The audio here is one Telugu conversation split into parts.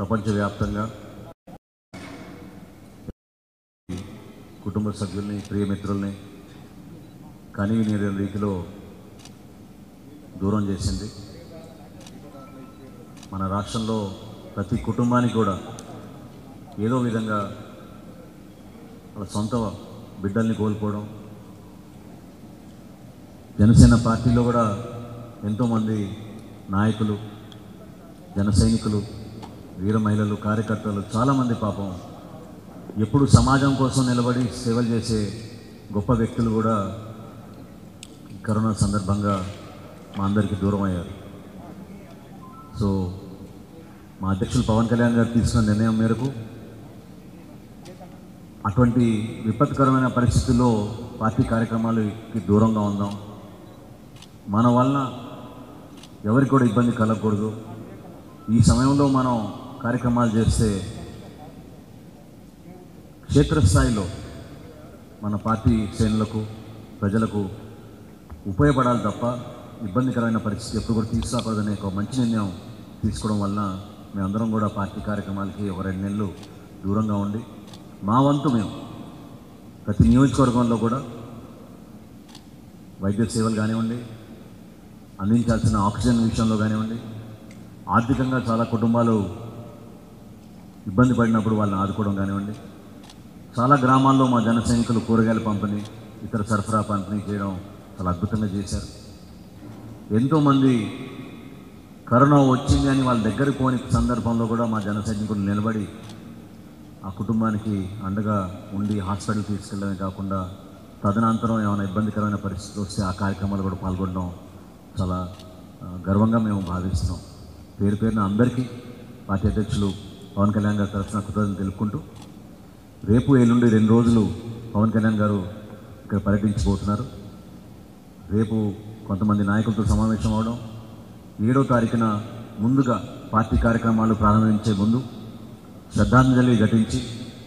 ప్రపంచవ్యాప్తంగా కుటుంబ సభ్యుల్ని ప్రియమిత్రుల్ని కనీవిని రీతిలో దూరం చేసింది మన రాష్ట్రంలో ప్రతి కుటుంబానికి కూడా ఏదో విధంగా వాళ్ళ సొంత బిడ్డల్ని కోల్పోవడం జనసేన పార్టీలో కూడా ఎంతోమంది నాయకులు జన సైనికులు వీర మహిళలు కార్యకర్తలు చాలామంది పాపం ఎప్పుడు సమాజం కోసం నిలబడి సేవలు చేసే గొప్ప వ్యక్తులు కూడా ఈ కరోనా సందర్భంగా మా అందరికీ దూరం అయ్యారు సో మా అధ్యక్షులు పవన్ కళ్యాణ్ గారు తీసుకున్న నిర్ణయం మేరకు అటువంటి విపత్కరమైన పరిస్థితుల్లో పార్టీ కార్యక్రమాలకి దూరంగా ఉందాం మన వలన ఎవరికి కూడా ఇబ్బంది కలగకూడదు ఈ సమయంలో మనం కార్యక్రమాలు చేస్తే క్షేత్రస్థాయిలో మన పార్టీ శ్రేణులకు ప్రజలకు ఉపయోగపడాలి తప్ప ఇబ్బందికరమైన పరిస్థితి ఎప్పుడు కూడా తీసుకురాకూడదనే ఒక మంచి నిర్ణయం తీసుకోవడం వలన మేమందరం కూడా పార్టీ కార్యక్రమాలకి ఒక రెండు నెలలు దూరంగా ఉండి మా వంతు మేము ప్రతి నియోజకవర్గంలో కూడా వైద్య సేవలు కానివ్వండి అందించాల్సిన ఆక్సిజన్ విషయంలో కానివ్వండి ఆర్థికంగా చాలా కుటుంబాలు ఇబ్బంది పడినప్పుడు వాళ్ళని ఆదుకోవడం కానివ్వండి చాలా గ్రామాల్లో మా జన సైనికులు కూరగాయల పంపిణీ ఇతర సరఫరా పంపిణీ చేయడం చాలా అద్భుతంగా చేశారు ఎంతోమంది కరోనా వచ్చింది అని వాళ్ళ దగ్గరికి పోని సందర్భంలో కూడా మా జన సైనికులు నిలబడి ఆ కుటుంబానికి అండగా ఉండి హాస్పిటల్ తీసుకెళ్ళడమే కాకుండా తదనంతరం ఏమైనా ఇబ్బందికరమైన పరిస్థితులు వస్తే ఆ కార్యక్రమాలు కూడా పాల్గొనడం చాలా ఆ, గర్వంగా మేము భావిస్తున్నాం పేరు పేరున అందరికీ పార్టీ అధ్యక్షులు పవన్ కళ్యాణ్ గారి తరఫున కృతజ్ఞతలు తెలుపుకుంటూ రేపు ఎల్లుండి రెండు రోజులు పవన్ కళ్యాణ్ గారు ఇక్కడ పర్యటించబోతున్నారు రేపు కొంతమంది నాయకులతో సమావేశం అవడం ఏడో తారీఖున ముందుగా పార్టీ కార్యక్రమాలు ప్రారంభించే ముందు శ్రద్ధాంజలి ఘటించి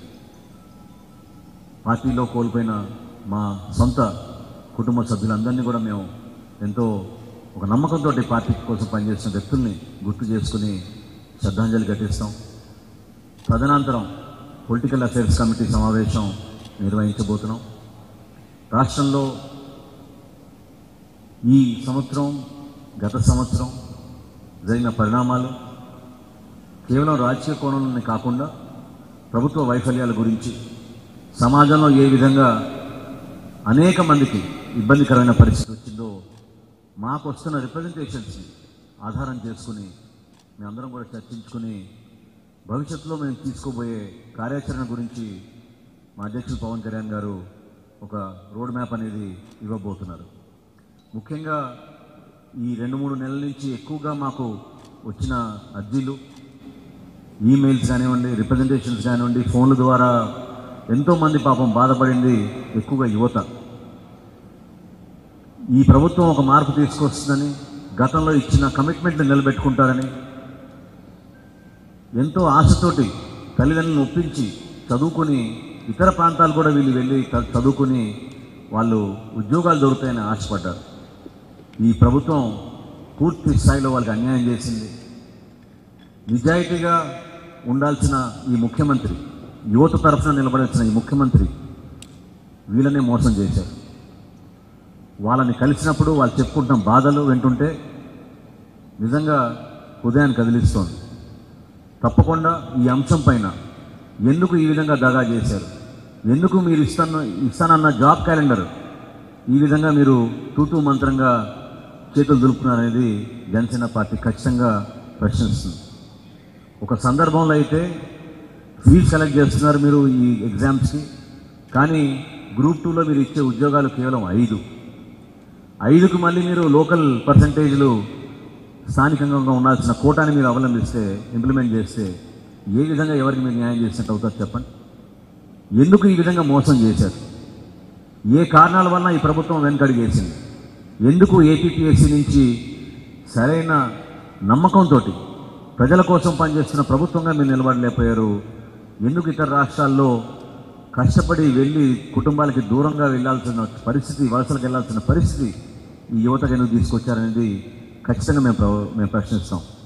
పార్టీలో కోల్పోయిన మా సొంత కుటుంబ సభ్యులందరినీ కూడా మేము ఎంతో ఒక నమ్మకంతో పార్టీ కోసం పనిచేసిన వ్యక్తుల్ని గుర్తు చేసుకుని శ్రద్ధాంజలి ఘటిస్తాం తదనంతరం పొలిటికల్ అఫైర్స్ కమిటీ సమావేశం నిర్వహించబోతున్నాం రాష్ట్రంలో ఈ సంవత్సరం గత సంవత్సరం జరిగిన పరిణామాలు కేవలం రాజకీయ కోణంలోనే కాకుండా ప్రభుత్వ వైఫల్యాల గురించి సమాజంలో ఏ విధంగా అనేక మందికి ఇబ్బందికరమైన పరిస్థితి వచ్చిందో మాకు వస్తున్న రిప్రజెంటేషన్స్ని ఆధారం చేసుకుని మేమందరం కూడా చర్చించుకుని భవిష్యత్తులో మేము తీసుకోబోయే కార్యాచరణ గురించి మా అధ్యక్షులు పవన్ కళ్యాణ్ గారు ఒక రోడ్ మ్యాప్ అనేది ఇవ్వబోతున్నారు ముఖ్యంగా ఈ రెండు మూడు నెలల నుంచి ఎక్కువగా మాకు వచ్చిన అర్జీలు ఈమెయిల్స్ కానివ్వండి రిప్రజెంటేషన్స్ కానివ్వండి ఫోన్ల ద్వారా ఎంతోమంది పాపం బాధపడింది ఎక్కువగా యువత ఈ ప్రభుత్వం ఒక మార్పు తీసుకొస్తుందని గతంలో ఇచ్చిన కమిట్మెంట్లు నిలబెట్టుకుంటారని ఎంతో ఆశతోటి తల్లిదండ్రులను ఒప్పించి చదువుకుని ఇతర ప్రాంతాలు కూడా వీళ్ళు వెళ్ళి చ- చదువుకుని వాళ్ళు ఉద్యోగాలు దొరుకుతాయని ఆశపడ్డారు ఈ ప్రభుత్వం పూర్తి స్థాయిలో వాళ్ళకి అన్యాయం చేసింది నిజాయితీగా ఉండాల్సిన ఈ ముఖ్యమంత్రి యువత తరఫున నిలబడాల్సిన ఈ ముఖ్యమంత్రి వీళ్ళనే మోసం చేశారు వాళ్ళని కలిసినప్పుడు వాళ్ళు చెప్పుకుంటున్న బాధలు వింటుంటే నిజంగా హృదయాన్ని కదిలిస్తోంది తప్పకుండా ఈ అంశం పైన ఎందుకు ఈ విధంగా దగా చేశారు ఎందుకు మీరు ఇస్తాన ఇస్తానన్న జాబ్ క్యాలెండర్ ఈ విధంగా మీరు తూతూ మంత్రంగా చేతులు దులుపుతున్నారనేది జనసేన పార్టీ ఖచ్చితంగా ప్రశ్నిస్తుంది ఒక సందర్భంలో అయితే ఫీజు సెలెక్ట్ చేస్తున్నారు మీరు ఈ ఎగ్జామ్స్కి కానీ గ్రూప్ టూలో మీరు ఇచ్చే ఉద్యోగాలు కేవలం ఐదు ఐదుకు మళ్ళీ మీరు లోకల్ పర్సంటేజ్లు స్థానికంగా ఉండాల్సిన కోటాని మీరు అవలంబిస్తే ఇంప్లిమెంట్ చేస్తే ఏ విధంగా ఎవరికి మీరు న్యాయం చేసినట్టు అవుతారు చెప్పండి ఎందుకు ఈ విధంగా మోసం చేశారు ఏ కారణాల వల్ల ఈ ప్రభుత్వం వెనకడిగేసింది ఎందుకు ఏపీపీఎస్సీ నుంచి సరైన నమ్మకంతో ప్రజల కోసం పనిచేస్తున్న ప్రభుత్వంగా మీరు నిలబడలేకపోయారు ఎందుకు ఇతర రాష్ట్రాల్లో కష్టపడి వెళ్ళి కుటుంబాలకి దూరంగా వెళ్ళాల్సిన పరిస్థితి వలసలకు వెళ్ళాల్సిన పరిస్థితి ఈ యువతకు ఎందుకు తీసుకొచ్చారనేది ఖచ్చితంగా మేము ప్ర- మేము ప్రశ్నిస్తాం